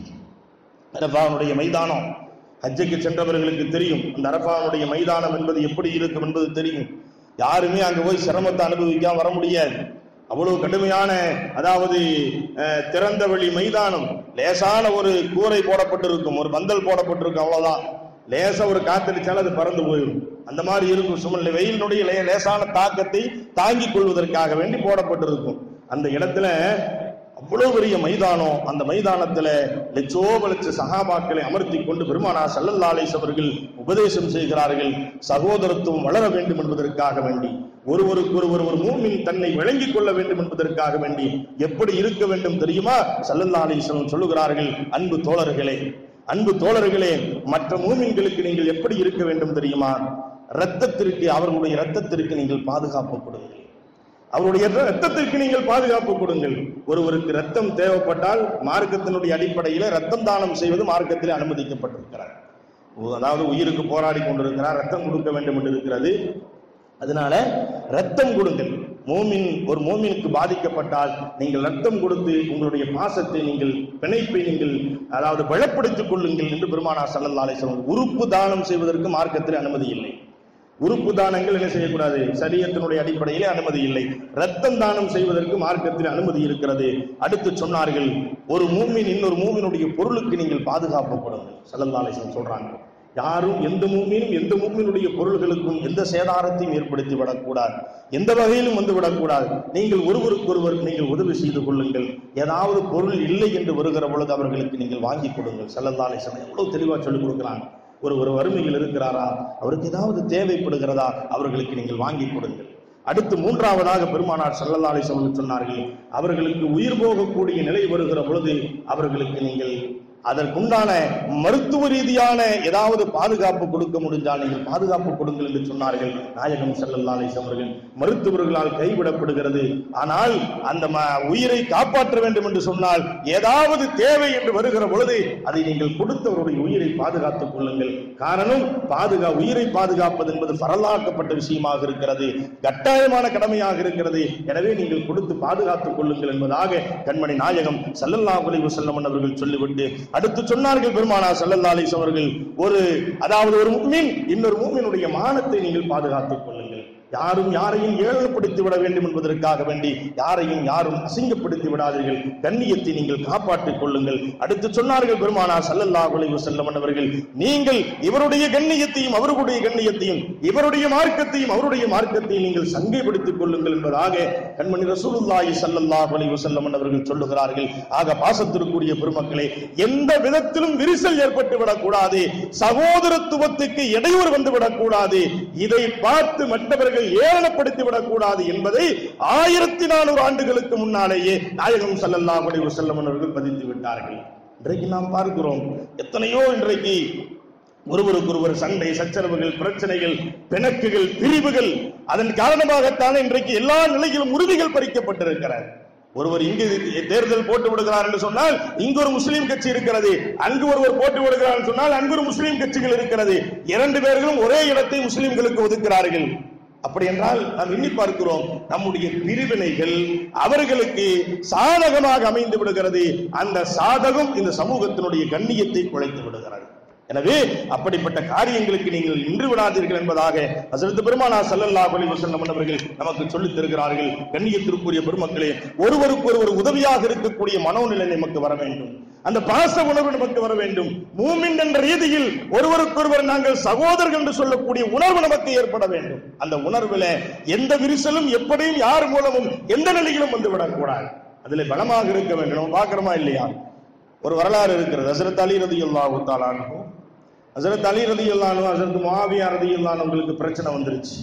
அரபாவுடைய மைதானம் ஹஜ்ஜுக்கு சென்றவர்களுக்கு தெரியும் அந்த அரபாவுடைய மைதானம் என்பது எப்படி இருக்கும் என்பது தெரியும் யாருமே அங்க போய் சிரமத்தை அனுபவிக்காம வர முடியாது அவ்வளவு கடுமையான அதாவது அஹ், திறந்த வெளி மைதானம் லேசான ஒரு கூரை போடப்பட்டிருக்கும் ஒரு பந்தல் போடப்பட்டிருக்கும் அவ்வளவுதான் லேசா ஒரு காத்தடிச்சாலும் அது பறந்து போயிடும் அந்த மாதிரி இருக்கும் சூழ்நிலை வெயிலினுடைய லே- லேசான தாக்கத்தை தாங்கிக் கொள்வதற்காக வேண்டி போடப்பட்டிருக்கும் அந்த இடத்துல அவ்வளவு பெரிய மைதானம் அந்த மைதானத்துல லட்சோப லட்ச சகாபாக்களை அமர்த்தி கொண்டு பெருமானா சல்லல்லா அலிஸ் அவர்கள் உபதேசம் செய்கிறார்கள் சகோதரத்துவம் வளர வேண்டும் என்பதற்காக வேண்டி ஒருவருக்கு ஒருவர் ஒரு மூமின் தன்னை விளங்கிக் கொள்ள வேண்டும் என்பதற்காக வேண்டி எப்படி இருக்க வேண்டும் தெரியுமா சல்லல்லா அலிஸ்வரம் சொல்லுகிறார்கள் அன்பு தோழர்களே அன்பு தோழர்களே மற்ற மூமின்களுக்கு நீங்கள் எப்படி இருக்க வேண்டும் தெரியுமா ரத்தத்திற்கு அவர்களுடைய ரத்தத்திற்கு நீங்கள் பாதுகாப்பு கொடுங்கள் அவருடைய ரத்தத்திற்கு நீங்கள் பாதுகாப்பு கொடுங்கள் ஒருவருக்கு ரத்தம் தேவைப்பட்டால் மார்க்கத்தினுடைய அடிப்படையில் ரத்தம் தானம் செய்வது மார்க்கத்தில் அனுமதிக்கப்பட்டிருக்கிறார் அதாவது உயிருக்கு போராடி கொண்டிருக்கிறார் ரத்தம் கொடுக்க வேண்டும் என்று இருக்கிறது அதனால ரத்தம் கொடுங்கள் மோமின் ஒரு மோமினுக்கு பாதிக்கப்பட்டால் நீங்கள் ரத்தம் கொடுத்து உங்களுடைய பாசத்தை நீங்கள் பிணைப்பை நீங்கள் அதாவது பலப்படுத்திக் கொள்ளுங்கள் என்று பெருமானா சல்லல்லா அலிஸ்லாம் உறுப்பு தானம் செய்வதற்கு மார்க்கத்தில் அனுமதி இல்லை உறுப்பு தானங்கள் என்ன செய்யக்கூடாது சரியத்தினுடைய அடிப்படையிலே அனுமதி இல்லை ரத்தம் தானம் செய்வதற்கு மார்க்கத்தில் அனுமதி இருக்கிறது அடுத்து சொன்னார்கள் ஒரு மூமின் இன்னொரு மூமினுடைய பொருளுக்கு நீங்கள் பாதுகாப்பு கொடுங்கள் சல்லல்லா அலிஸ்லாம் சொல்றாங்க யாரும் எந்த மூமினும் எந்த மூமினுடைய பொருள்களுக்கும் எந்த சேதாரத்தையும் ஏற்படுத்தி விடக்கூடாது எந்த வகையிலும் வந்து விடக்கூடாது நீங்கள் ஒருவருக்கொருவர் நீங்கள் உதவி செய்து கொள்ளுங்கள் ஏதாவது பொருள் இல்லை என்று வருகிற பொழுது அவர்களுக்கு நீங்கள் வாங்கி கொடுங்கள் செல்லந்தாலே சொன்ன எவ்வளவு தெளிவா சொல்லிக் கொடுக்கிறாங்க ஒரு ஒரு வறுமையில் இருக்கிறாரா அவருக்கு ஏதாவது தேவைப்படுகிறதா அவர்களுக்கு நீங்கள் வாங்கி கொடுங்கள் அடுத்து மூன்றாவதாக பெருமானார் சல்லல்லாலை அவர்கள் சொன்னார்கள் அவர்களுக்கு உயிர் போகக்கூடிய நிலை வருகிற பொழுது அவர்களுக்கு நீங்கள் அதற்குண்டான மருத்துவ ரீதியான ஏதாவது பாதுகாப்பு கொடுக்க முடிஞ்சால் நீங்கள் பாதுகாப்பு கொடுங்கள் என்று சொன்னார்கள் நாயகம் செல்லல்லாலை அவர்கள் மருத்துவர்களால் கைவிடப்படுகிறது ஆனால் அந்த உயிரை காப்பாற்ற வேண்டும் என்று சொன்னால் ஏதாவது தேவை என்று வருகிற பொழுது அதை நீங்கள் கொடுத்தவருடைய உயிரை பாதுகாத்துக் கொள்ளுங்கள் காரணம் பாதுகா உயிரை பாதுகாப்பது என்பது பரலாக்கப்பட்ட விஷயமாக இருக்கிறது கட்டாயமான கடமையாக இருக்கிறது எனவே நீங்கள் கொடுத்து பாதுகாத்துக் கொள்ளுங்கள் என்பதாக கண்மணி நாயகம் சல்லல்லா உலைவு செல்லமன் அவர்கள் சொல்லிவிட்டு அடுத்து சொன்னார்கள் பெருமானா சல்லல்லா அலிஸ் அவர்கள் ஒரு அதாவது ஒரு முக்மீன் இன்னொரு மூமினுடைய மானத்தை நீங்கள் பாதுகாத்துக் கொள்ளுங்கள் யாரும் யாரையும் ஏழப்படுத்தி விட வேண்டும் என்பதற்காக வேண்டி யாரையும் யாரும் அசிங்கப்படுத்தி விடாதீர்கள் கண்ணியத்தை நீங்கள் காப்பாற்றிக் கொள்ளுங்கள் அடுத்து சொன்னார்கள் பெருமானா சல்லல்லா உலைவு செல்லமன் அவர்கள் நீங்கள் இவருடைய கண்ணியத்தையும் அவர்களுடைய கண்ணியத்தையும் இவருடைய மார்க்கத்தையும் அவருடைய மார்க்கத்தையும் நீங்கள் சங்கைப்படுத்திக் கொள்ளுங்கள் என்பதாக கண்மணி ரசூலுல்லாஹி ஸல்லல்லாஹு அலைஹி வஸல்லம் அவர்கள் சொல்லுகிறார்கள் ஆக பாசத்திற்குரிய பெருமக்களே எந்த விதத்திலும் விரிசல் ஏற்பட்டு விடக்கூடாது சகோதரத்துவத்துக்கு இடையூறு வந்து விடக்கூடாது இதை பார்த்து மற்றவர்கள் ஏளனப்படுத்தி விடக்கூடாது என்பதை ஆயிரத்தி நானூறு ஆண்டுகளுக்கு முன்னாலேயே நாயகம் ஸல்லல்லாஹு அலைஹி வஸல்லம் அவர்கள் பதித்து விட்டார்கள் இன்றைக்கு நாம் பார்க்கிறோம் எத்தனையோ இன்றைக்கு ஒருவருக்கொருவர் சண்டை சச்சரவுகள் பிரச்சனைகள் பிணக்குகள் பிரிவுகள் அதன் காரணமாகத்தான் இன்றைக்கு எல்லா நிலையிலும் உறுதிகள் பறிக்கப்பட்டிருக்கிறது ஒருவர் இங்கு தேர்தல் போட்டு விடுகிறார் என்று சொன்னால் இங்கு ஒரு முஸ்லீம் கட்சி இருக்கிறது அங்கு ஒருவர் போட்டு விடுகிறார் என்று சொன்னால் அங்கு ஒரு முஸ்லீம் கட்சிகள் இருக்கிறது இரண்டு பேர்களும் ஒரே இடத்தை முஸ்லிம்களுக்கு ஒதுக்கிறார்கள் அப்படி என்றால் நாம் எண்ணி பார்க்கிறோம் நம்முடைய பிரிவினைகள் அவர்களுக்கு சாதகமாக அமைந்து விடுகிறது அந்த சாதகம் இந்த சமூகத்தினுடைய கண்ணியத்தை குலைத்து விடுகிறது எனவே அப்படிப்பட்ட காரியங்களுக்கு நீங்கள் நின்று விடாதீர்கள் என்பதாக ஹசரத் பெருமானா ஸல்லல்லாஹு அலைஹி வஸல்லம் அவர்கள் நமக்கு சொல்லித் தருகிறார்கள் கண்ணியத்திற்குரிய பெருமக்களே ஒருவருக்கு ஒருவர் உதவியாக இருக்கக்கூடிய மனோநிலை நமக்கு வர வேண்டும் அந்த பாச உணர்வு நமக்கு வர வேண்டும் மூமின் என்ற ரீதியில் ஒருவருக்கொருவர் நாங்கள் சகோதரர்கள் என்று சொல்லக்கூடிய உணர்வு நமக்கு ஏற்பட வேண்டும் அந்த உணர்வுல எந்த விரிசலும் எப்படியும் யார் மூலமும் எந்த நிலையிலும் வந்து விடக்கூடாது அதுல பலமாக இருக்க வேண்டும் நம்ம பார்க்கிறோமா இல்லையா ஒரு வரலாறு இருக்கிறது ஹசரத் அலி ரதி அல்லாஹு தாலானுக்கும் ஹசரத் அலி ரதி அல்லானும் ஹசரத் முஆவியா ரதி அவங்களுக்கு பிரச்சனை வந்துருச்சு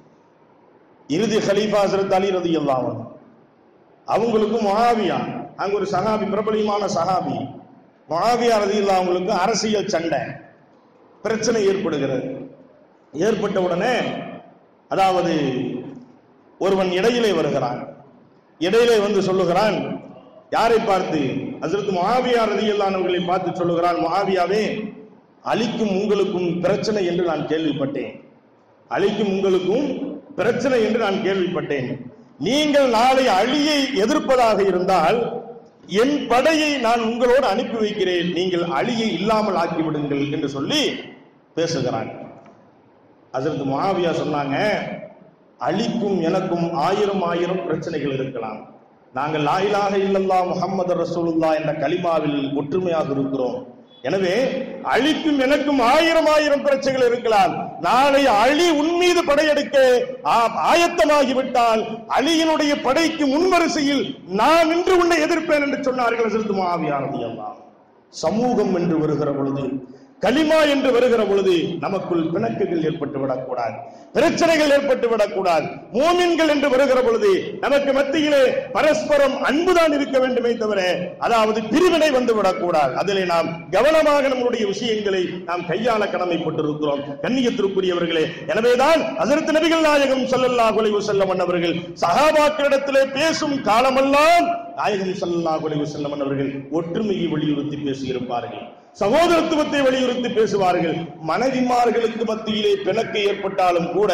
இறுதி ஹலீஃபா ஹசரத் அலி ரதி அல்லாஹ் அவங்களுக்கும் முஆவியா அங்க ஒரு சஹாபி பிரபலியமான சஹாபி முஆவியா ரதி அவங்களுக்கு அரசியல் சண்டை பிரச்சனை ஏற்படுகிறது ஏற்பட்ட உடனே அதாவது ஒருவன் இடையிலே வருகிறான் இடையிலே வந்து சொல்லுகிறான் யாரை பார்த்து ஹசரத் முஆவியா ரதியல்லானவர்களை பார்த்து சொல்லுகிறான் முஆவியாவே அலிக்கும் உங்களுக்கும் பிரச்சனை என்று நான் கேள்விப்பட்டேன் அலிக்கும் உங்களுக்கும் பிரச்சனை என்று நான் கேள்விப்பட்டேன் நீங்கள் நாளை அழியை எதிர்ப்பதாக இருந்தால் என் படையை நான் உங்களோடு அனுப்பி வைக்கிறேன் நீங்கள் அழியை இல்லாமல் ஆக்கி விடுங்கள் என்று சொல்லி பேசுகிறான் அதற்கு முஆவியா சொன்னாங்க அலிக்கும் எனக்கும் ஆயிரம் ஆயிரம் பிரச்சனைகள் இருக்கலாம் நாங்கள் லாயிலாக இல்லல்லா முஹம்மது ரசூலுல்லா என்ற கலிமாவில் ஒற்றுமையாக இருக்கிறோம் எனவே அழிக்கும் எனக்கும் ஆயிரம் ஆயிரம் பிரச்சனைகள் இருக்கலாம் நாளை அழி உன் மீது படையெடுக்க ஆ- ஆயத்தமாகிவிட்டால் அலியினுடைய படைக்கு முன்வரிசையில் நான் நின்று உன்னை எதிர்ப்பேன் என்று சொன்னார்கள் ஹசரத் முஆவியா ரலியல்லாஹு சமூகம் என்று வருகிற பொழுது கலிமா என்று வருகிற பொழுது நமக்குள் பிணக்குகள் ஏற்பட்டு விடக்கூடாது பிரச்சனைகள் ஏற்பட்டு விடக்கூடாது மூமின்கள் என்று வருகிற பொழுது நமக்கு மத்தியிலே பரஸ்பரம் அன்புதான் இருக்க வேண்டுமே தவிர அதாவது பிரிவினை வந்து விடக்கூடாது அதிலே நாம் கவனமாக நம்முடைய விஷயங்களை நாம் கையாள கடமைப்பட்டிருக்கிறோம் கண்ணியத்திற்குரியவர்களே எனவேதான் ஹஜரத் நபிகள் நாயகம் ஸல்லல்லாஹு அலைஹி வஸல்லம் அவர்கள் சஹாபாக்களிடத்திலே பேசும் காலமெல்லாம் நாயகம் ஸல்லல்லாஹு அலைஹி வஸல்லம் அவர்கள் ஒற்றுமையை வலியுறுத்தி பேசியிருப்பார்கள் சகோதரத்துவத்தை வலியுறுத்தி பேசுவார்கள் மனைவிமார்களுக்கு மத்தியிலே பிணக்கு ஏற்பட்டாலும் கூட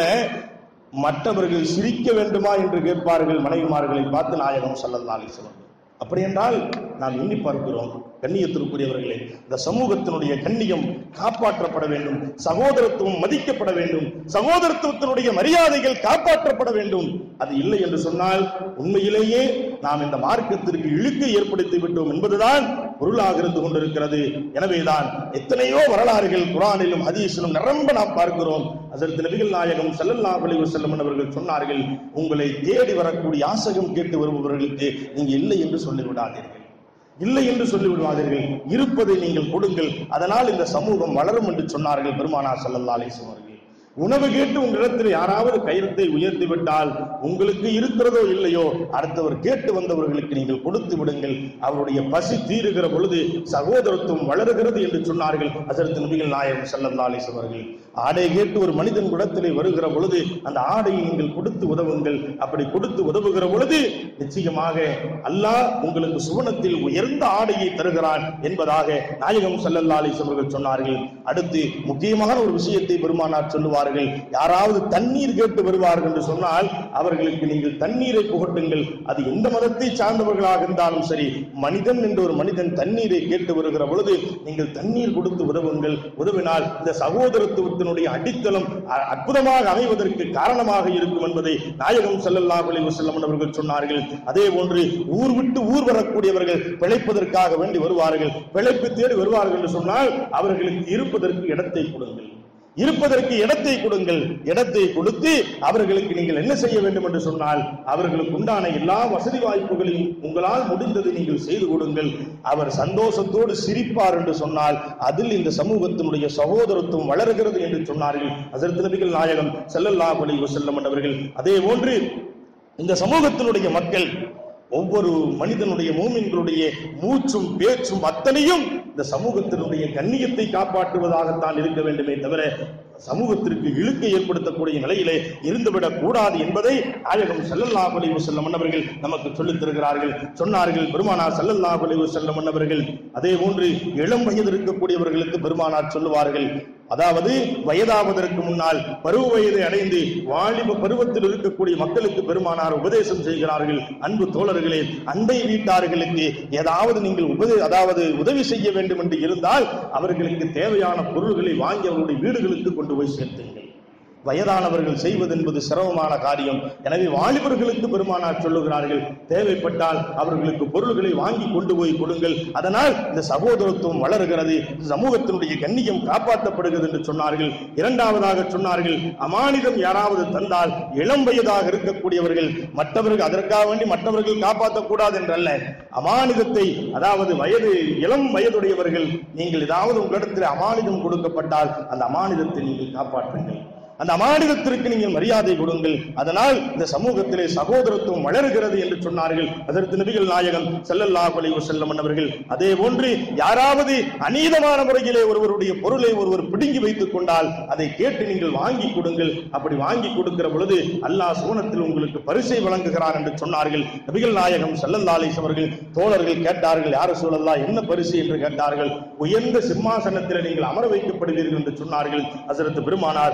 மற்றவர்கள் சிரிக்க வேண்டுமா என்று கேட்பார்கள் மனைவிமார்களை பார்த்து நாயகம் ஸல்லல்லாஹு அலைஹி வஸல்லம் அப்படி என்றால் நாம் எண்ணி பார்க்கிறோம் கண்ணியத்திற்குரியவர்களே இந்த சமூகத்தினுடைய கண்ணியம் காப்பாற்றப்பட வேண்டும் சகோதரத்துவம் மதிக்கப்பட வேண்டும் சகோதரத்துவத்தினுடைய மரியாதைகள் காப்பாற்றப்பட வேண்டும் அது இல்லை என்று சொன்னால் உண்மையிலேயே நாம் இந்த மார்க்கத்திற்கு இழுக்கை ஏற்படுத்தி விட்டோம் என்பதுதான் பொருளாக இருந்து கொண்டிருக்கிறது எனவேதான் எத்தனையோ வரலாறுகள் குரானிலும் ஹதீஸிலும் நிரம்ப நாம் பார்க்கிறோம் அதற்கு நபிகள் நாயகம் ஸல்லல்லாஹு அலைஹி வஸல்லம் அவர்கள் சொன்னார்கள் உங்களை தேடி வரக்கூடிய யாசகம் கேட்டு வருபவர்களுக்கு நீங்க இல்லை என்று சொல்லிவிடாதீர்கள் இல்லை என்று சொல்லிவிடாதீர்கள் இருப்பதை நீங்கள் கொடுங்கள் அதனால் இந்த சமூகம் வளரும் என்று சொன்னார்கள் பெருமானார் ஸல்லல்லாஹு அலைஹி வஸல்லம் அவர்கள் உணவு கேட்டு உங்களிடத்தில் யாராவது கயிறத்தை உயர்த்தி விட்டால் உங்களுக்கு இருக்கிறதோ இல்லையோ அடுத்தவர் கேட்டு வந்தவர்களுக்கு நீங்கள் கொடுத்து விடுங்கள் அவருடைய பசி தீருகிற பொழுது சகோதரத்துவம் வளருகிறது என்று சொன்னார்கள் அதற்கு நபிகள் நாயகம் ஸல்லல்லாஹு அலைஹி வஸல்லம் அவர்கள் ஆடை கேட்டு ஒரு மனிதன் குடத்திலே வருகிற பொழுது அந்த ஆடையை நீங்கள் கொடுத்து உதவுங்கள் அப்படி கொடுத்து உதவுகிற பொழுது நிச்சயமாக அல்லாஹ் உங்களுக்கு சுவனத்தில் உயர்ந்த ஆடையை தருகிறான் என்பதாக நாயகம் ஸல்லல்லாஹு அலைஹி வஸல்லம் அவர்கள் சொன்னார்கள் அடுத்து முக்கியமான ஒரு விஷயத்தை பெருமானார் சொல்லுவார்கள் யாராவது தண்ணீர் கேட்டு வருவார்கள் என்று சொன்னால் அவர்களுக்கு நீங்கள் தண்ணீரை புகட்டுங்கள் அது எந்த மதத்தை சார்ந்தவர்களாக இருந்தாலும் சரி மனிதன் என்ற ஒரு மனிதன் தண்ணீரை கேட்டு வருகிற பொழுது நீங்கள் தண்ணீர் கொடுத்து உதவுங்கள் உதவினால் இந்த சகோதரத்துவத்தினுடைய அடித்தளம் அ- அற்புதமாக அமைவதற்கு காரணமாக இருக்கும் என்பதை நாயகம் ஸல்லல்லாஹு அலைஹி வஸல்லம் அவர்கள் சொன்னார்கள் அதே போன்று ஊர் விட்டு ஊர் வரக்கூடியவர்கள் பிழைப்பதற்காக வேண்டி வருவார்கள் பிழைப்பு தேடி வருவார்கள் என்று சொன்னால் அவர்களுக்கு இருப்பதற்கு இடத்தை கொடுங்கள் இருப்பதற்கு இடத்தை கொடுங்கள் இடத்தை கொடுத்து அவர்களுக்கு நீங்கள் என்ன செய்ய வேண்டும் என்று சொன்னால் அவர்களுக்கு உண்டான எல்லா வசதி வாய்ப்புகளையும் உங்களால் முடிந்ததை நீங்கள் செய்து கொடுங்கள் அவர் சந்தோஷத்தோடு சிரிப்பார் என்று சொன்னால் அதில் இந்த சமூகத்தினுடைய சகோதரத்துவம் வளர்கிறது என்று சொன்னார்கள் அதற்கு நபிகள் நாயகம் ஸல்லல்லாஹு அலைஹி வஸல்லம் அவர்கள் அதே போன்று இந்த சமூகத்தினுடைய மக்கள் ஒவ்வொரு மனிதனுடைய மூமின்களுடைய மூச்சும் பேச்சும் அத்தனையும் இந்த சமூகத்தினுடைய கண்ணியத்தை காப்பாற்றுவதாகத்தான் இருக்க வேண்டுமே தவிர சமூகத்திற்கு இழுக்கை ஏற்படுத்தக்கூடிய நிலையிலே இருந்துவிடக் கூடாது என்பதை நாயகம் ஸல்லல்லாஹு அலைஹி வஸல்லம் அவர்கள் நமக்கு சொல்லித் தருகிறார்கள் சொன்னார்கள் பெருமானார் ஸல்லல்லாஹு அலைஹி வஸல்லம் அவர்கள் அதே போன்று இளம் வயது இருக்கக்கூடியவர்களுக்கு பெருமானார் சொல்லுவார்கள் அதாவது வயதாவதற்கு முன்னால் பருவ வயதை அடைந்து வாலிப பருவத்தில் இருக்கக்கூடிய மக்களுக்கு பெருமானார் உபதேசம் செய்கிறார்கள் அன்பு தோழர்களே அண்டை வீட்டார்களுக்கு ஏதாவது நீங்கள் உபதே அதாவது உதவி செய்ய வேண்டும் என்று இருந்தால் அவர்களுக்கு தேவையான பொருள்களை வாங்கி அவருடைய வீடுகளுக்கு கொண்டு போய் சேர்த்துங்கள் வயதானவர்கள் செய்வது என்பது சிரமமான காரியம் எனவே வாலிபர்களுக்கு பெருமானார் சொல்லுகிறார்கள் தேவைப்பட்டால் அவர்களுக்கு பொருள்களை வாங்கி கொண்டு போய் கொடுங்கள் அதனால் இந்த சகோதரத்துவம் வளருகிறது இந்த சமூகத்தினுடைய கண்ணியம் காப்பாற்றப்படுகிறது என்று சொன்னார்கள் இரண்டாவதாக சொன்னார்கள் அமானிதம் யாராவது தந்தால் இளம் வயதாக இருக்கக்கூடியவர்கள் மற்றவர்கள் அதற்காக வேண்டி மற்றவர்கள் காப்பாற்றக்கூடாது என்றல்ல அமானிதத்தை அதாவது வயது இளம் வயதுடையவர்கள் நீங்கள் ஏதாவது உங்களிடத்தில் அமானிதம் கொடுக்கப்பட்டால் அந்த அமானிதத்தை நீங்கள் காப்பாற்றுங்கள் அந்த அமானிதத்திற்கு நீங்கள் மரியாதை கொடுங்கள் அதனால் இந்த சமூகத்திலே சகோதரத்துவம் வளருகிறது என்று சொன்னார்கள் அதற்கு நபிகள் நாயகம் ஸல்லல்லாஹு அலைஹி வஸல்லம் அவர்கள் அதே போன்று யாராவது அநீதமான முறையிலே ஒருவருடைய பொருளை ஒருவர் பிடுங்கி வைத்துக் கொண்டால் அதை கேட்டு நீங்கள் வாங்கி கொடுங்கள் அப்படி வாங்கி கொடுக்கிற பொழுது அல்லாஹ் சுவனத்தில் உங்களுக்கு பரிசை வழங்குகிறார் என்று சொன்னார்கள் நபிகள் நாயகம் ஸல்லல்லாஹு அலைஹி அவர்கள் தோழர்கள் கேட்டார்கள் யார் சொல்லலாம் என்ன பரிசு என்று கேட்டார்கள் உயர்ந்த சிம்மாசனத்தில் நீங்கள் அமர வைக்கப்படுவீர்கள் என்று சொன்னார்கள் ஹஸரத் பெருமானார் ஸல்லல்லாஹு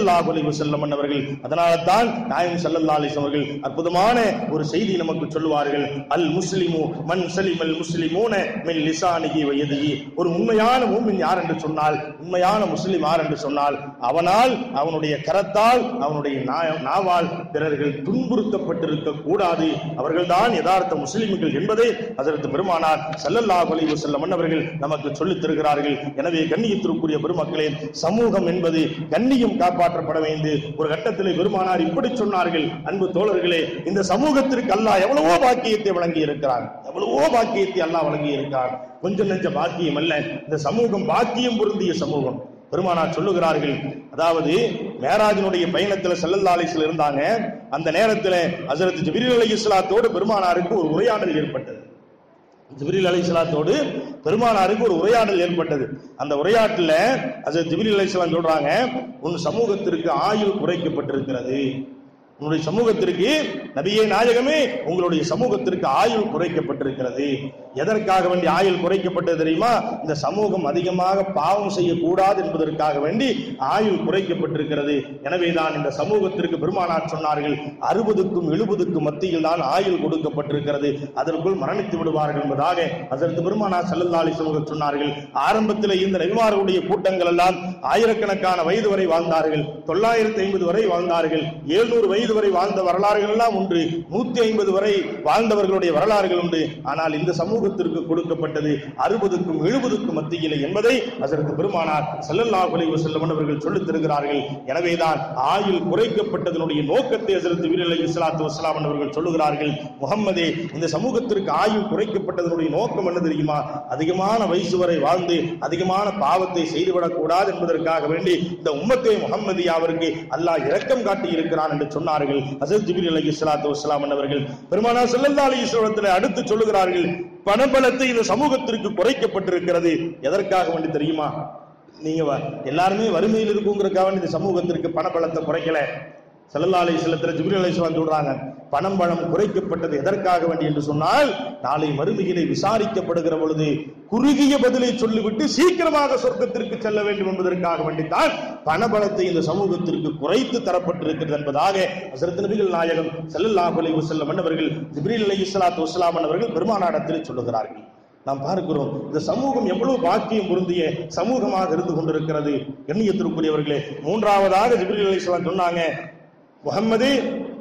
ஸல்லல்லாஹு அலைஹி வஸல்லம் அவர்கள் அதனால தான் நாயகம் ஸல்லல்லாஹு அலைஹி வஸல்லம் அவர்கள் அற்புதமான ஒரு செய்தி நமக்கு சொல்லுவார்கள் அல் முஸ்லிமு மன் சலிமல் முஸ்லிமூன மின் லிசானிஹி வ யதிஹி ஒரு உண்மையான மூமின் யார் என்று சொன்னால் உண்மையான முஸ்லிம் யார் என்று சொன்னால் அவனால் அவனுடைய கரத்தால் அவனுடைய நா- நாவால் பிறர்கள் துன்புறுத்தப்பட்டிருக்க கூடாது அவர்கள்தான் யதார்த்த முஸ்லிம்கள் என்பதை அதற்கு பெருமானார் ஸல்லல்லாஹு அலைஹி வஸல்லம் அவர்கள் நமக்கு சொல்லித் தருகிறார்கள் எனவே கண்ணியத்திற்குரிய பெருமக்களே சமூகம் என்பது கண்ணியம் காப்பாற்றப்பட வேண்டு ஒரு கட்டத்திலே பெருமானார் இப்படி சொன்னார்கள் அன்பு தோழர்களே இந்த சமூகத்திற்கு அல்லாஹ் எவ்வளவோ பாக்கியத்தை வழங்கி இருக்கிறார் எவ்வளவோ பாக்கியத்தை அல்லாஹ் வழங்கி இருக்கிறார் கொஞ்சம் நெஞ்ச பாக்கியம் அல்ல இந்த சமூகம் பாக்கியம் பொருந்திய சமூகம் பெருமானார் சொல்லுகிறார்கள் அதாவது மேராஜினுடைய பயணத்துல ஸல்லல்லாஹு அலைஹி வஸல்லம் இருந்தாங்க அந்த நேரத்துல ஹஜரத் ஜிப்ரீல் அலைஹிஸ்ஸலாத்தோடு பெருமானாருக்கு ஒரு உரையாடல் ஏற்பட்டது ஜிப்ரீல் அலைஹிஸ்ஸலாத்தோடு பெருமானாருக்கு ஒரு உரையாடல் ஏற்பட்டது அந்த உரையாடல்ல ஹஜரத் ஜிப்ரீல் அலைஹிஸ்ஸலாம் சொல்றாங்க உன் சமூகத்திற்கு ஆயுள் குறைக்கப்பட்டிருக்கிறது உன்னுடைய சமூகத்திற்கு நபியே நாயகமே உங்களுடைய சமூகத்திற்கு ஆயுள் குறைக்கப்பட்டிருக்கிறது எதற்காக வேண்டி ஆயுள் குறைக்கப்பட்டது தெரியுமா இந்த சமூகம் அதிகமாக பாவம் செய்யக்கூடாது என்பதற்காக வேண்டி ஆயுள் குறைக்கப்பட்டிருக்கிறது எனவேதான் இந்த சமூகத்திற்கு பெருமானார் சொன்னார்கள் அறுபதுக்கும் எழுபதுக்கும் மத்தியில் தான் ஆயுள் கொடுக்கப்பட்டிருக்கிறது அதற்குள் மரணித்து விடுவார்கள் என்பதாக அதற்கு பெருமானார் செல்லல்லாளி சமூகம் சொன்னார்கள் ஆரம்பத்தில் இந்த நபிமார்களுடைய கூட்டங்கள் எல்லாம் ஆயிரக்கணக்கான வயது வரை வாழ்ந்தார்கள் தொள்ளாயிரத்தி ஐம்பது வரை வாழ்ந்தார்கள் எழுநூறு வயது வரை வாழ்ந்த வரலாறுகள் எல்லாம் உண்டு நூத்தி ஐம்பது வரை வாழ்ந்தவர்களுடைய வரலாறுகள் உண்டு ஆனால் இந்த சமூகத்திற்கு கொடுக்கப்பட்டது அறுபதுக்கும் எழுபதுக்கும் மத்தியிலே என்பதை அதற்கு பெருமானார் ஸல்லல்லாஹு அலைஹி வஸல்லம் அவர்கள் சொல்லித் தருகிறார்கள் எனவேதான் ஆயுள் குறைக்கப்பட்டதனுடைய நோக்கத்தை ஹஜரத் வீர் அலைஹி ஸலாத்து வஸலாம் அவர்கள் சொல்லுகிறார்கள் முகம்மதே இந்த சமூகத்திற்கு ஆயுள் குறைக்கப்பட்டதனுடைய நோக்கம் என்ன தெரியுமா அதிகமான வயசு வரை வாழ்ந்து அதிகமான பாவத்தை செய்துவிடக் கூடாது என்பதற்காக வேண்டி இந்த உம்மத்தே முகம்மதியாவிற்கு அல்லாஹ் இரக்கம் காட்டி இருக்கிறான் என்று சொன்னார்கள் ஹசரத் ஜிப்ரீல் அலைஹி ஸலாத்து வஸலாம் அவர்கள் பெருமானார் ஸல்லல்லாஹு அலைஹி வஸல்லம் அடுத்து சொல்லுகிறார்கள் பணபலத்தை இந்த சமூகத்திற்கு குறைக்கப்பட்டிருக்கிறது எதற்காக வேண்டி தெரியுமா நீங்க வ- எல்லாருமே வறுமையில் இருக்குங்கிறதுக்காக வேண்டி இந்த சமூகத்திற்கு பணபலத்தை குறைக்கல ஸல்லல்லாஹு அலைஹி வஸல்லத்துல ஜிப்ரீல் அலைஹிஸ்ஸலாம் சொல்றாங்க பணம் பலம் குறைக்கப்பட்டது எதற்காக வேண்டி என்று சொன்னால் நாளை மறுமையிலே விசாரிக்கப்படுகிற பொழுது குறுகிய பதிலை சொல்லிவிட்டு சீக்கிரமாக சொர்க்கத்திற்கு செல்ல வேண்டும் என்பதற்காக வேண்டித்தான் பணபலத்தை இந்த சமூகத்திற்கு குறைத்து தரப்பட்டிருக்கிறது என்பதாக ஹஸரத் நபிகள் நாயகம் ஸல்லல்லாஹு அலைஹி வஸல்லம் அவர்கள் ஜிப்ரீல் அலைஹிஸ்ஸலாத்து வஸலாம் அவர்கள் பெருமானாரிடத்தில் சொல்லுகிறார்கள் நாம் பார்க்கிறோம் இந்த சமூகம் எவ்வளவு பாக்கியம் பொருந்திய சமூகமாக இருந்து கொண்டிருக்கிறது எண்ணியத்திற்குரியவர்களே மூன்றாவதாக ஜிப்ரீல் அலைஹிஸ்ஸலாம் சொன்னாங்க முகம்மது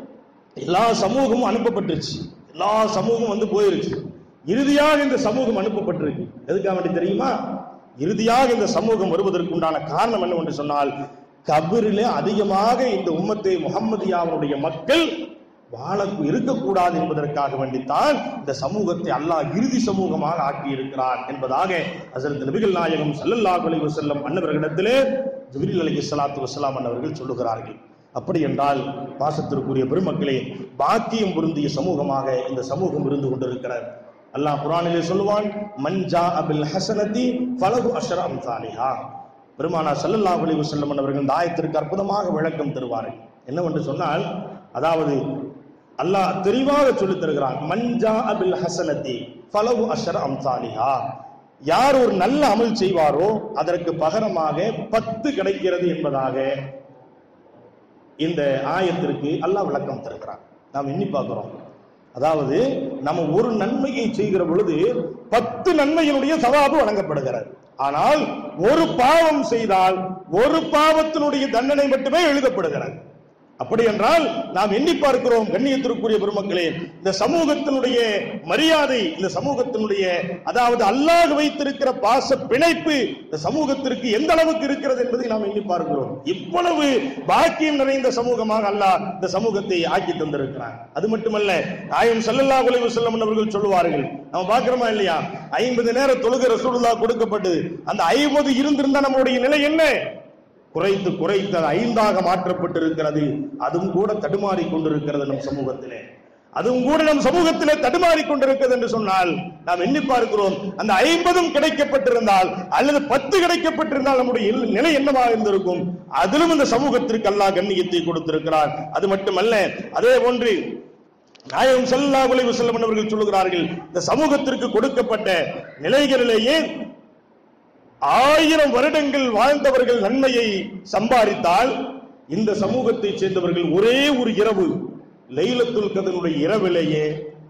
எல்லா சமூகமும் அனுப்பப்பட்டுருச்சு எல்லா சமூகம் வந்து போயிருச்சு இறுதியாக இந்த சமூகம் அனுப்பப்பட்டிருக்கு எதுக்காக வேண்டி தெரியுமா இறுதியாக இந்த சமூகம் வருவதற்குண்டான காரணம் என்னவென்று சொன்னால் கபரிலே அதிகமாக இந்த உம்மத்தை முகம்மதியாவுடைய மக்கள் வாழ இருக்கக்கூடாது என்பதற்காக வேண்டித்தான் இந்த சமூகத்தை அல்லாஹ் இறுதி சமூகமாக ஆக்கி இருக்கிறான் என்பதாக ஹசரத் நபிகள் நாயகம் ஸல்லல்லாஹு அலைஹி வஸல்லம் அன்னவர்களிடத்திலே ஜிப்ரீல் அலைஹிஸ்ஸலாத்து வஸலாம் அன்னவர்கள் சொல்லுகிறார்கள் அப்படி என்றால் பாசத்திற்குரிய பெருமக்களே பாக்கியம் பொருந்திய சமூகமாக இந்த சமூகம் இருந்து கொண்டிருக்கிறது அல்லாஹ் குர்ஆனிலே சொல்லுவான் மன்ஜா அபில் ஹசனதி ஃபலகு அஷ்ர அம்சாலிஹா பெருமானா ஸல்லல்லாஹு அலைஹி வஸல்லம் அவர்கள் இந்த ஆயத்திற்கு அற்புதமாக விளக்கம் தருவார்கள் என்னவென்று சொன்னால் அதாவது அல்லாஹ் தெளிவாக சொல்லித் தருகிறான் மன்ஜா அபில் ஹசனதி ஃபலகு அஷ்ர அம்சாலிஹா யார் ஒரு நல்ல அமல் செய்வாரோ அதற்கு பகரமாக பத்து கிடைக்கிறது என்பதாக இந்த ஆயத்திற்கு அல்லாஹ் விளக்கம் தருகிறான் நாம் எண்ணி பார்க்கிறோம் அதாவது நம்ம ஒரு நன்மையை செய்கிற பொழுது பத்து நன்மையினுடைய சவாபு வழங்கப்படுகிறது ஆனால் ஒரு பாவம் செய்தால் ஒரு பாவத்தினுடைய தண்டனை மட்டுமே எழுதப்படுகிறது அப்படி என்றால் நாம் எண்ணி பார்க்கிறோம் கண்ணியத்திற்குரிய பெருமக்களே இந்த சமூகத்தினுடைய மரியாதை இந்த சமூகத்தினுடைய அதாவது அல்லாஹ் வைத்திருக்கிற பாச பிணைப்பு இந்த சமூகத்திற்கு எந்த அளவுக்கு இருக்கிறது என்பதை நாம் எண்ணி பார்க்கிறோம் இவ்வளவு பாக்கியம் நிறைந்த சமூகமாக அல்லாஹ் இந்த சமூகத்தை ஆக்கி தந்திருக்கிறான் அது மட்டுமல்ல நாயம் ஸல்லல்லாஹு அலைஹி வஸல்லம் அவர்கள் சொல்லுவார்கள் நம்ம பார்க்கிறோமா இல்லையா ஐம்பது நேர தொழுகை ரசூலுல்லாஹ் கொடுக்கப்பட்டது அந்த ஐம்பது இருந்திருந்தா நம்மளுடைய நிலை என்ன குறைத்து குறைத்து அது ஐந்தாக மாற்றப்பட்டிருக்கிறது அதுவும் கூட தடுமாறி கொண்டிருக்கிறது நம் சமூகத்திலே அதுவும் கூட நம் சமூகத்திலே தடுமாறி கொண்டிருக்கிறது என்று சொன்னால் நாம் எண்ணி பார்க்கிறோம் அந்த ஐம்பதும் கிடைக்கப்பட்டிருந்தால் அல்லது பத்து கிடைக்கப்பட்டிருந்தால் நம்முடைய இல்- நிலை என்னவாக இருந்திருக்கும் அதிலும் இந்த சமூகத்திற்கு அல்லாஹ் கண்ணியத்தை கொடுத்திருக்கிறார் அது மட்டுமல்ல அதே போன்று நாயகம் ஸல்லல்லாஹு அலைஹி வஸல்லம் அவர்கள் சொல்லுகிறார்கள் இந்த சமூகத்திற்கு கொடுக்கப்பட்ட நிலைகளிலேயே ஆயிரம் வருடங்கள் வாழ்ந்தவர்கள் நன்மையை சம்பாதித்தால் இந்த சமூகத்தைச் சேர்ந்தவர்கள் ஒரே ஒரு இரவு லைலத்துல் கதனுடைய இரவிலேயே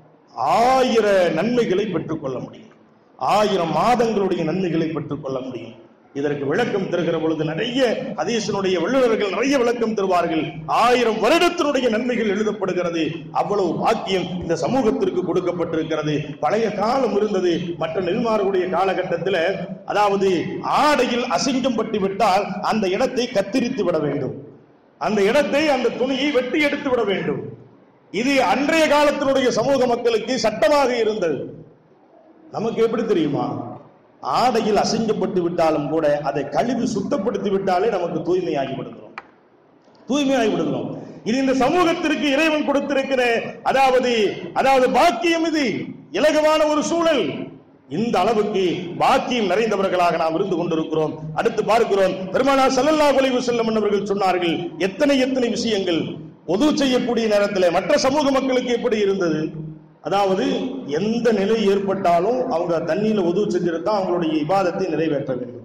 ஆயிர நன்மைகளை பெற்றுக்கொள்ள முடியும் ஆயிரம் மாதங்களுடைய நன்மைகளை பெற்றுக்கொள்ள முடியும் இதற்கு விளக்கம் தருகிற பொழுது நிறைய ஹதீஸினுடைய வல்லுநர்கள் நிறைய விளக்கம் தருவார்கள் ஆயிரம் வருடத்தினுடைய நன்மைகள் எழுதப்படுகிறது அவ்வளவு பாக்கியம் இந்த சமூகத்திற்கு கொடுக்கப்பட்டிருக்கிறது பழைய காலம் இருந்தது மற்ற நெல்மார்களுடைய காலகட்டத்தில் அதாவது ஆடையில் அசிங்கம் பட்டு விட்டால் அந்த இடத்தை கத்திரித்து விட வேண்டும் அந்த இடத்தை அந்த துணியை வெட்டி எடுத்து விட வேண்டும் இது அன்றைய காலத்தினுடைய சமூக மக்களுக்கு சட்டமாக இருந்தது நமக்கு எப்படி தெரியுமா ஆடையில் அசிங்கப்பட்டு விட்டாலும் கூட அதை கழுவி சுத்தப்படுத்தி விட்டாலே நமக்கு தூய்மையாகி விடுகிறோம் தூய்மையாகி விடுகிறோம் இது இந்த சமூகத்திற்கு இறைவன் கொடுத்திருக்கிற அதாவது அதாவது பாக்கியம் இது இலகுவான ஒரு சூழல் இந்த அளவுக்கு பாக்கியம் நிறைந்தவர்களாக நாம் இருந்து கொண்டிருக்கிறோம் அடுத்து பார்க்கிறோம் பெருமானா ஸல்லல்லாஹு அலைஹி வஸல்லம் அவர்கள் சொன்னார்கள் எத்தனை எத்தனை விஷயங்கள் ஒது செய்யக்கூடிய நேரத்தில் மற்ற சமூக மக்களுக்கு எப்படி இருந்தது அதாவது எந்த நிலை ஏற்பட்டாலும் அவங்க தண்ணியில உதவு செஞ்சுட்டு தான் அவங்களுடைய இபாதத்தை நிறைவேற்ற வேண்டும்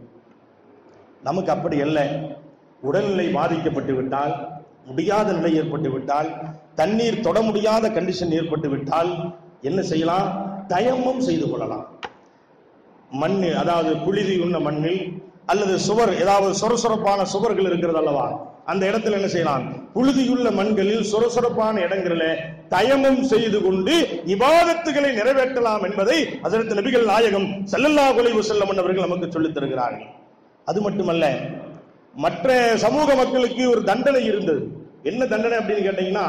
நமக்கு அப்படி அல்ல உடல்நிலை பாதிக்கப்பட்டு விட்டால் முடியாத நிலை ஏற்பட்டு விட்டால் தண்ணீர் தொட முடியாத கண்டிஷன் ஏற்பட்டு விட்டால் என்ன செய்யலாம் தயமம் செய்து கொள்ளலாம் மண் அதாவது புழுதி உண்ண மண்ணில் அல்லது சுவர் ஏதாவது சொரசொரப்பான சுவர்கள் இருக்கிறது அல்லவா அந்த இடத்துல என்ன செய்யலாம் புழுதியுள்ள மண்களில் சொரசொரப்பான இடங்களில தயமம் செய்து கொண்டு இபாதத்துகளை நிறைவேற்றலாம் என்பதை அதற்கு நபிகள் நாயகம் ஸல்லல்லாஹு அலைஹி வஸல்லம் அவர்கள் நமக்கு சொல்லித் தருகிறார்கள் அது மட்டுமல்ல மற்ற சமூக மக்களுக்கு ஒரு தண்டனை இருந்தது என்ன தண்டனை அப்படின்னு கேட்டீங்கன்னா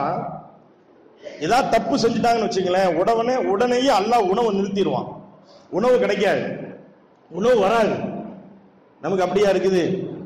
ஏதாவது தப்பு செஞ்சுட்டாங்கன்னு வச்சுங்களேன் உடனே உடனேயே அல்லாஹ் உணவை நிறுத்திடுவான் உணவு கிடைக்காது உணவு வராது நமக்கு அப்படியா இருக்குது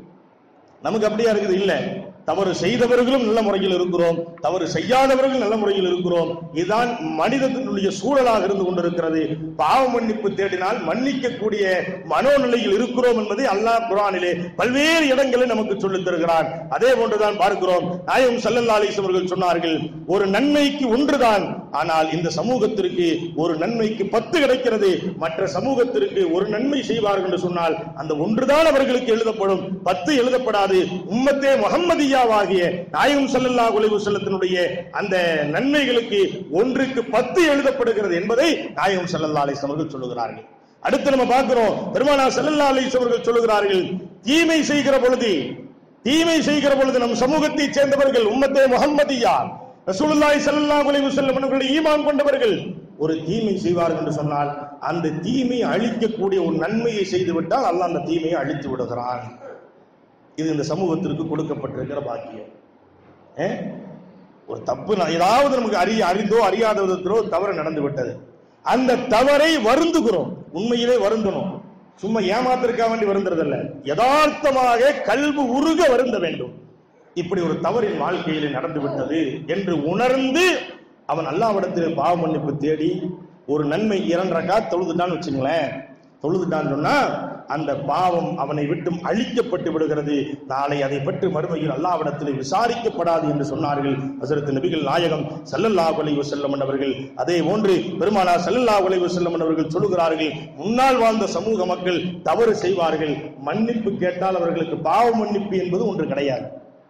நமக்கு அப்படியா இருக்குது இல்ல தவறு செய்தவர்களும் நல்ல முறையில் இருக்கிறோம் தவறு செய்யாதவர்கள் நல்ல முறையில் இருக்கிறோம் இதுதான் மனிதத்தினுடைய சூழலாக இருந்து கொண்டிருக்கிறது பாவ மன்னிப்பு தேடினால் மன்னிக்கக்கூடிய மனோநிலையில் இருக்கிறோம் என்பதை அல்லாஹ் குரானிலே பல்வேறு இடங்களில் நமக்கு சொல்லித் தருகிறான் அதே போன்றுதான் பார்க்கிறோம் நாயகம் சல்லல்லா அலிஸ் அவர்கள் சொன்னார்கள் ஒரு நன்மைக்கு ஒன்றுதான் ஆனால் இந்த சமூகத்திற்கு ஒரு நன்மைக்கு பத்து கிடைக்கிறது மற்ற சமூகத்திற்கு ஒரு நன்மை செய்வார்கள் என்று சொன்னால் அந்த ஒன்றுதான் அவர்களுக்கு எழுதப்படும் பத்து எழுதப்படாது உம்மத்தே முகம்மதியாவாகிய நாயகம் ஸல்லல்லாஹு அலைஹி வஸல்லத்தினுடைய அந்த நன்மைகளுக்கு ஒன்றுக்கு பத்து எழுதப்படுகிறது என்பதை நாயகம் ஸல்லல்லாஹு அலைஹி வஸல்லம் அவர்கள் சொல்லுகிறார்கள் அடுத்து நம்ம பார்க்கிறோம் பெருமானா ஸல்லல்லாஹு அலைஹி வஸல்லம் அவர்கள் சொல்லுகிறார்கள் தீமை செய்கிற பொழுது தீமை செய்கிற பொழுது நம் சமூகத்தை சேர்ந்தவர்கள் உம்மத்தே முகம்மதியா ரசூலுல்லாஹி ஸல்லல்லாஹு அலைஹி வஸல்லம் அவர்கள் ஈமான் கொண்டவர்கள் ஒரு தீமை செய்வார்கள் என்று சொன்னால் அந்த தீமையை அழிக்கக்கூடிய ஒரு நன்மையை செய்து விட்டால் அல்லாஹ் அந்த தீமையை அழித்து விடுகிறான் இது இந்த சமூகத்திற்கு கொடுக்கப்பட்டிருக்கிற பாக்கியம் ஏ? ஒரு தப்பு ந- ஏதாவது நமக்கு அறிய அறிந்தோ அறியாத விதத்திலோ தவறு நடந்து விட்டது அந்த தவறை வருந்துகிறோம் உண்மையிலே வருந்தணும் சும்மா ஏமாத்திருக்க வேண்டி வருந்துறதில்ல யதார்த்தமாக கல்வி உருக வருந்த வேண்டும் இப்படி ஒரு தவறின் வாழ்க்கையிலே நடந்து விட்டது என்று உணர்ந்து அவன் அல்லாவிடத்தில் பாவ மன்னிப்பு தேடி ஒரு நன்மை இரண்டு ரக்கா தொழுதுட்டான்னு வச்சுங்களேன் தொழுதுட்டான்னு சொன்னா அந்த பாவம் அவனை விட்டும் அழிக்கப்பட்டு விடுகிறது நாளை அதை பற்றி மறுமையில் அல்லாவிடத்தில் விசாரிக்கப்படாது என்று சொன்னார்கள் ஹசரத் நபிகள் நாயகம் ஸல்லல்லாஹு அலைஹி வஸல்லம் அவர்கள் அதே போன்று பெருமானார் ஸல்லல்லாஹு அலைஹி வஸல்லம் அவர்கள் சொல்லுகிறார்கள் முன்னால் வாழ்ந்த சமூக மக்கள் தவறு செய்வார்கள் மன்னிப்பு கேட்டால் அவர்களுக்கு பாவ மன்னிப்பு என்பது ஒன்று கிடையாது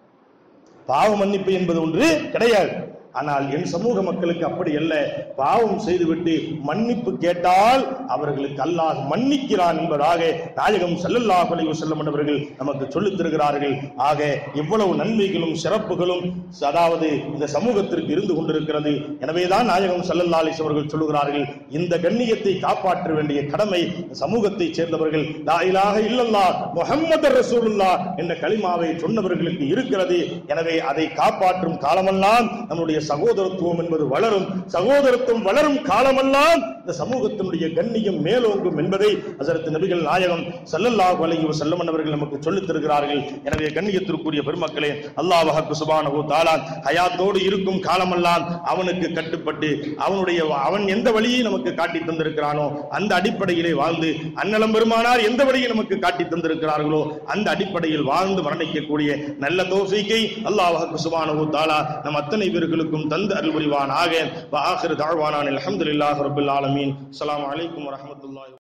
பாவ மன்னிப்பு என்பது ஒன்று கிடையாது ஆனால் என் சமூக மக்களுக்கு அப்படி அல்ல பாவம் செய்துவிட்டு மன்னிப்பு கேட்டால் அவர்களுக்கு அல்லாஹ் மன்னிக்கிறான் என்பதாக நாயகம் ஸல்லல்லாஹு அலைஹி வஸல்லம் அவர்கள் நமக்கு சொல்லித் தருகிறார்கள் ஆக இவ்வளவு நன்மைகளும் சிறப்புகளும் அதாவது இந்த சமூகத்திற்கு இருந்து கொண்டிருக்கிறது எனவேதான் நாயகம் ஸல்லல்லாஹு அலைஹி அவர்கள் சொல்லுகிறார்கள் இந்த கண்ணியத்தை காப்பாற்ற வேண்டிய கடமை இந்த சமூகத்தைச் சேர்ந்தவர்கள் லா இலாஹ இல்லல்லாஹ் முஹம்மது ரசூலுல்லாஹ் என்ற கலிமாவை சொன்னவர்களுக்கு இருக்கிறது எனவே அதை காப்பாற்றும் காலமெல்லாம் நம்முடைய சகோதரத்துவம் என்பது வளரும் சகோதரத்துவம் வளரும் காலமெல்லாம் இந்த சமூகத்தினுடைய கண்ணியம் மேலோங்கும் என்பதை ஹசரத் நபிகள் நாயகம் ஸல்லல்லாஹு அலைஹி வஸல்லம் அவர்கள் நமக்கு சொல்லித் தருகிறார்கள் எனவே கண்ணியத்திற்குரிய பெருமக்களே அல்லாஹ் சுப்ஹானஹு தஆலா ஹயாத்தோடு இருக்கும் காலமெல்லாம் அவனுக்கு கட்டுப்பட்டு அவனுடைய அவன் எந்த வழியை நமக்கு காட்டி தந்திருக்கிறானோ அந்த அடிப்படையிலே வாழ்ந்து அன்னலம் பெருமானார் எந்த வழியை நமக்கு காட்டி தந்திருக்கிறார்களோ அந்த அடிப்படையில் வாழ்ந்து மரணிக்கக்கூடிய நல்ல தோஃபீக்கை அல்லாஹ் சுப்ஹானஹு தஆலா நம் அத்தனை பேர்களுக்கும் தந்து அருள் புரிவானாக வ ஆகிரு தாழ்வானான் அல்ஹம்துலில்லாஹி ரப்பில் ஆலமீன் அஸ்ஸலாமு அலைக்கும் வரஹ்மத்துல்லாஹி